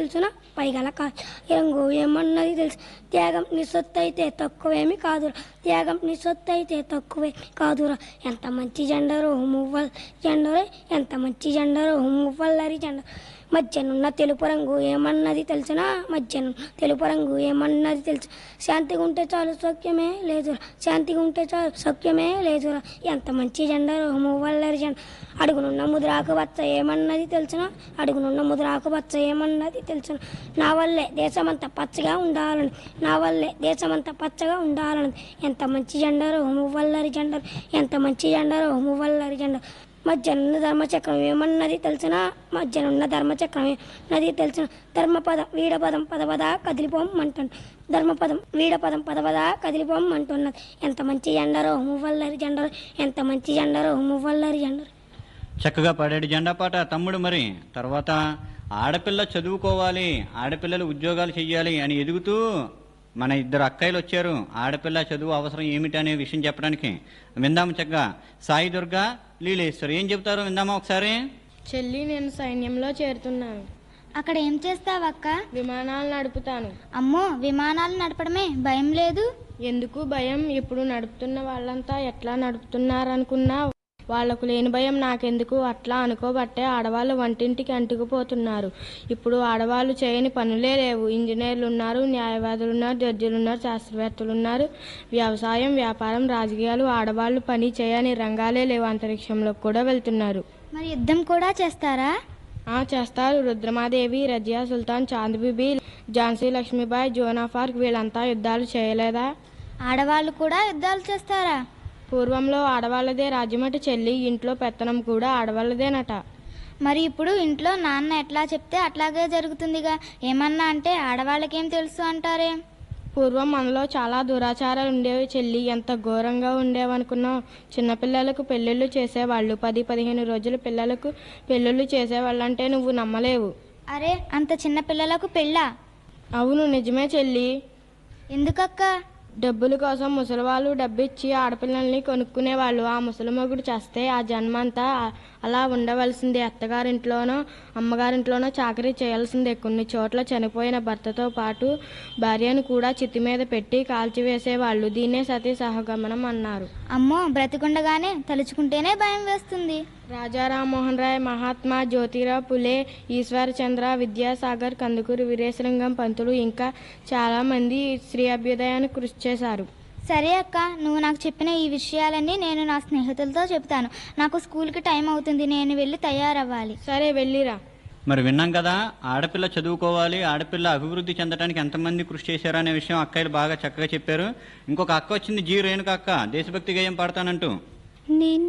తెలుసునా పైగల కా రంగు ఏమన్నది తెలుసు త్యాగం నీ సొత్తు అయితే తక్కువేమి కాదురా త్యాగం నీ సొత్తు అయితే తక్కువే కాదురా ఎంత మంచి జెండరు మువ్వల్ జెండరు ఎంత మంచి జెండరు మువ్వల్లరి జెండర్ మధ్యనున్న తెలుపు రంగు ఏమన్నది తెలుసునా మధ్యను తెలుపు రంగు ఏమన్నది తెలుసు శాంతిగా ఉంటే చాలు సౌఖ్యమే లేదురా శాంతిగా ఉంటే చాలు సౌఖ్యమే లేదురా ఎంత మంచి జెండరు మువ్వల్లరి జెండర్ అడుగునున్న ముద్రాకు బచ్చ ఏమన్నది తెలుసునా అడుగునున్న ముద్రాకు బచ్చ ఏమన్నది తెలుసునా నా వల్లే దేశమంతా పచ్చగా ఉండాలని నా వల్లే దేశమంతా పచ్చగా ఉండాలని ఎంత మంచి జెండరు మువ్వల్లరి జెండర్ ఎంత మంచి జెండరు మువ్వల్లరి జెండర్ మధ్యనున్న ధర్మచక్రం ఏమన్నది తెలిసిన మధ్యనున్న ధర్మచక్రం ఏమన్నది తెలిసిన ధర్మపదం వీడపదం పదపద కదిలిపోమంటాను ధర్మపదం వీడపదం పదపద కదిలిపోమంటున్నది ఎంత మంచి జెండరో మువ్వల్లరి జెండరు ఎంత మంచి జెండరో మువ్వల్లరి జెండరు చక్కగా పాడాడు జెండా పాట తమ్ముడు మరి తర్వాత ఆడపిల్ల చదువుకోవాలి ఆడపిల్లలు ఉద్యోగాలు చెయ్యాలి అని ఎదుగుతూ మన ఇద్దరు అక్కయ్యలు వచ్చారు ఆడపిల్ల చదువు అవసరం ఏమిటి అనే విషయం చెప్పడానికి విందాము చక్కగా సాయి దుర్గా లీలేశ్వర్ ఏం చెప్తారు విందామా ఒకసారి చెల్లి నేను సైన్యంలో చేరుతున్నాను అక్కడ ఏం చేస్తావక్క విమానాలు నడుపుతాను అమ్మో విమానాలు నడపడమే భయం లేదు ఎందుకు భయం ఇప్పుడు నడుపుతున్న వాళ్ళంతా ఎట్లా నడుపుతున్నారనుకున్నా వాళ్లకు లేని భయం నాకెందుకు అట్లా అనుకోబట్టే ఆడవాళ్ళు వంటింటికి అంటుకుపోతున్నారు ఇప్పుడు ఆడవాళ్ళు చేయని పనులే లేవు ఇంజనీర్లు ఉన్నారు న్యాయవాదులు ఉన్నారు జడ్జిలు ఉన్నారు శాస్త్రవేత్తలు ఉన్నారు వ్యవసాయం వ్యాపారం రాజకీయాలు ఆడవాళ్ళు పని చేయని రంగాలే లేవు అంతరిక్షంలోకి కూడా వెళ్తున్నారు మరి యుద్ధం కూడా చేస్తారా ఆ చేస్తారు రుద్రమాదేవి రజియా సుల్తాన్ చాంద్ బీబీ ఝాన్సీ లక్ష్మీబాయి జోనాఫార్క్ వీళ్ళంతా యుద్ధాలు చేయలేదా ఆడవాళ్ళు కూడా యుద్ధాలు చేస్తారా పూర్వంలో ఆడవాళ్ళదే రాజ్యమట చెల్లి ఇంట్లో పెత్తనం కూడా ఆడవాళ్ళదేనట మరి ఇప్పుడు ఇంట్లో నాన్న ఎట్లా చెప్తే అట్లాగే జరుగుతుందిగా ఏమన్నా అంటే ఆడవాళ్ళకేం తెలుసు అంటారే పూర్వం మనలో చాలా దురాచారాలు ఉండేవి చెల్లి ఎంత ఘోరంగా ఉండేవనుకున్నావు చిన్నపిల్లలకు పెళ్ళిళ్ళు చేసేవాళ్ళు పది పదిహేను రోజుల పిల్లలకు పెళ్ళిళ్ళు చేసేవాళ్ళంటే నువ్వు నమ్మలేవు అరే అంత చిన్న పిల్లలకు పెళ్ళా అవును నిజమే చెల్లి ఎందుకక్క డబ్బుల కోసం ముసలివాళ్ళు డబ్బిచ్చి ఆడపిల్లల్ని కొనుక్కునేవాళ్ళు ఆ ముసలి మొగుడు చేస్తే ఆ జన్మంతా అలా ఉండవలసిందే అత్తగారింట్లోనో అమ్మగారింట్లోనో చాకరీ చేయాల్సిందే కొన్ని చోట్ల చనిపోయిన భర్తతో పాటు భార్యను కూడా చిత్తి మీద పెట్టి కాల్చివేసేవాళ్ళు దీన్నే సతీ సహగమనం అన్నారు అమ్మో బ్రతికుండగానే తలుచుకుంటేనే భయం వేస్తుంది రాజా రామ్మోహన్ రాయ్ మహాత్మా జ్యోతిరావు పులే ఈశ్వర్ చంద్ర విద్యాసాగర్ కందుకూరి వీరేశలింగం పంతులు ఇంకా చాలామంది స్త్రీ అభ్యుదయానికి కృషి చేశారు సరే అక్క నువ్వు నాకు చెప్పిన ఈ విషయాలన్నీ నేను నా స్నేహితులతో చెప్తాను నాకు స్కూల్కి టైం అవుతుంది నేను వెళ్ళి తయారవ్వాలి సరే వెళ్ళిరా మరి విన్నాం కదా ఆడపిల్ల చదువుకోవాలి ఆడపిల్ల అభివృద్ధి చెందడానికి ఎంతమంది కృషి చేశారు అనే విషయం అక్కయ్యలు బాగా చక్కగా చెప్పారు ఇంకొక అక్క వచ్చింది జీ రేణుక అక్క దేశభక్తి గేయం పాడతానంటూ నేను